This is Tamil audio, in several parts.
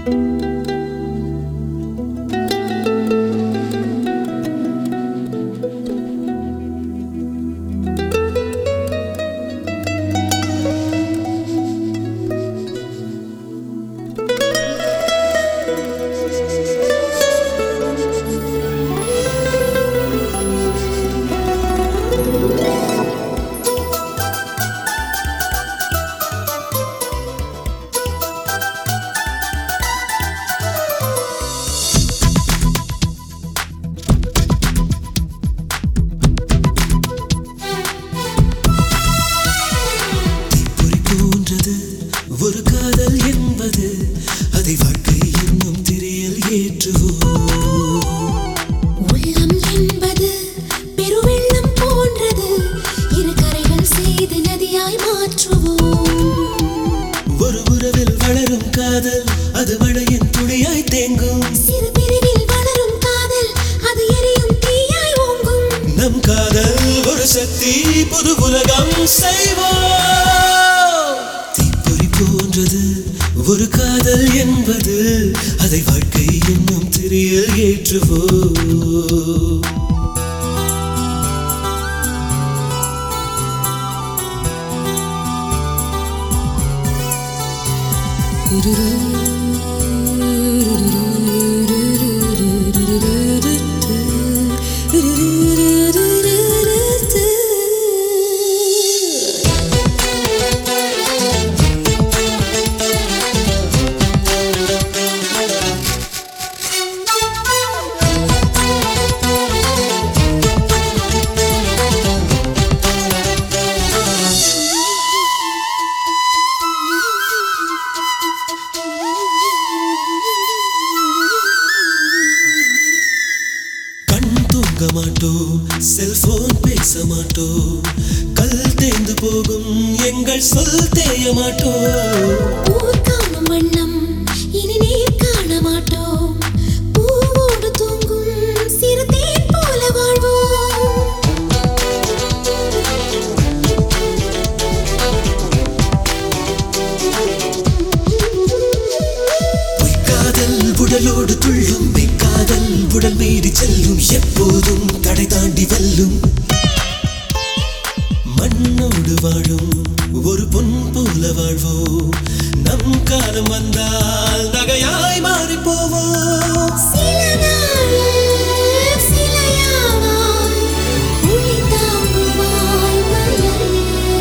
தீப்பொறி போன்றது ஒரு காதல் என்பது அதை வாழ்க்கை என்னும் திரையில் ஏற்றுவோம் உள்ளம் என்பது பெருவெள்ளம் போன்றது இரு கரைகள் செய்து நதியாய் மாற்றுவோம் ஒரு உறவில் வளரும் காதல் அது மழையின் துளியாய் தேங்கும் சிறு பிரிவில் வளரும் காதல் அது எரியும் தீயாய் ஓங்கும் நம் காதல் ஒரு சக்தி புது உலகம் செய்வோம் தீப்பொறி போன்றது ஒரு காதல் என்பது அதை வாழ்க்கை என்னும் திரையில் ஏற்றுவோம் கண் தூங்க மாட்டோம் செல்போன் பேச மாட்டோம் கல் தேய்ந்து போகும் எங்கள் சொல் தேய மாட்டோம் ஊர் காணும் வண்ணம் இனி நீர் காண மாட்டோம் பூவோடு தூங்கும் சிறு தேன் போல வாழ்வோம் பொய்க்காதல் உடலோடு துள்ளும் மெய்க்காதல் உடல் மீறி செல்லும் எப்போதும் தடை தாண்டி வெல்லும் மண்ணோடு வாழும் ஒரு பொன் போல வாழ்வோம் நம் காலம் வந்தால் நகையாய் மாறி போவோம் சில நாள் சிலையாவாய் ஒளி தாங்குவாய் மலரே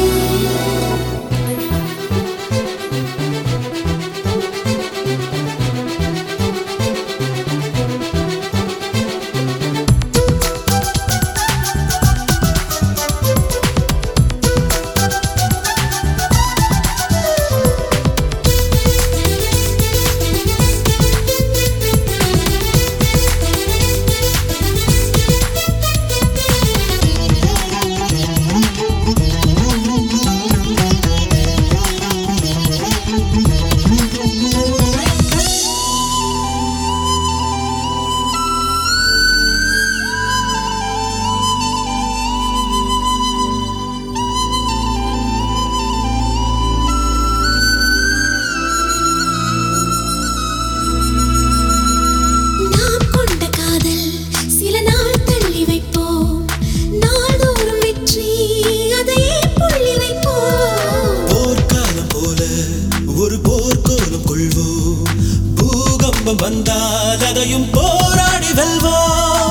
நாம் கொண்ட காதல் சில நாள் தள்ளி வைப்போம் நாள்தோறும் வெற்றி அதையே புள்ளி வைப்போம் போர்க்காலம் போல ஒரு போர்க்கோலம் கொள்வோம் பூகம்பம் வந்தால் அதையும் போராடி வெல்வோம்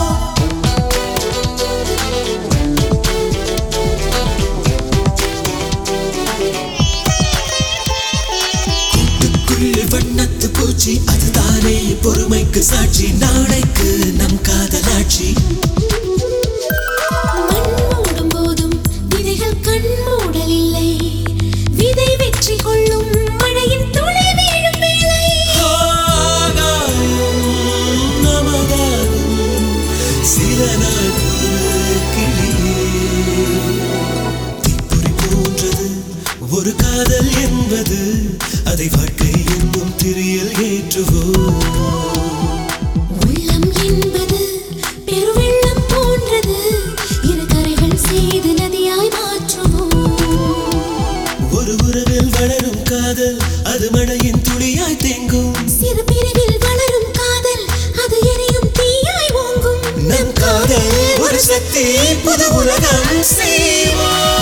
கூட்டுக்குள் வண்ணத்து பூச்சி அதுதானே பொறுமைக்கு சாட்சி நாளைக்கு நம் காதலாட்சி மண் மூடும் போதும் விதைகள் கண் மூடல் இல்லை விதை வெற்றி கொள்ளும் மழையின் துளி வீழும் வேளை ஆகாயம் நமதாகும் சில நாள் ஒரு கிளியே. தீப்பொறி போன்றது ஒரு காதல் என்பது அதை வாழ்க்கை என்னும் திரியில் ஏற்றுவோம் உள்ளம் என்பது பெருவெள்ளம் போன்றது இரு கரைகள் செய்து நதியாய் மாற்றுவோம் ஒரு உறவில் வளரும் காதல் அது மழையின் துளியாய் தேங்கும் சிறு பிரிவில் வளரும் காதல் அது எரியும் தீயாய் ஓங்கும் நம் காதல் ஒரு சக்தி புது உலகம் செய்வோம்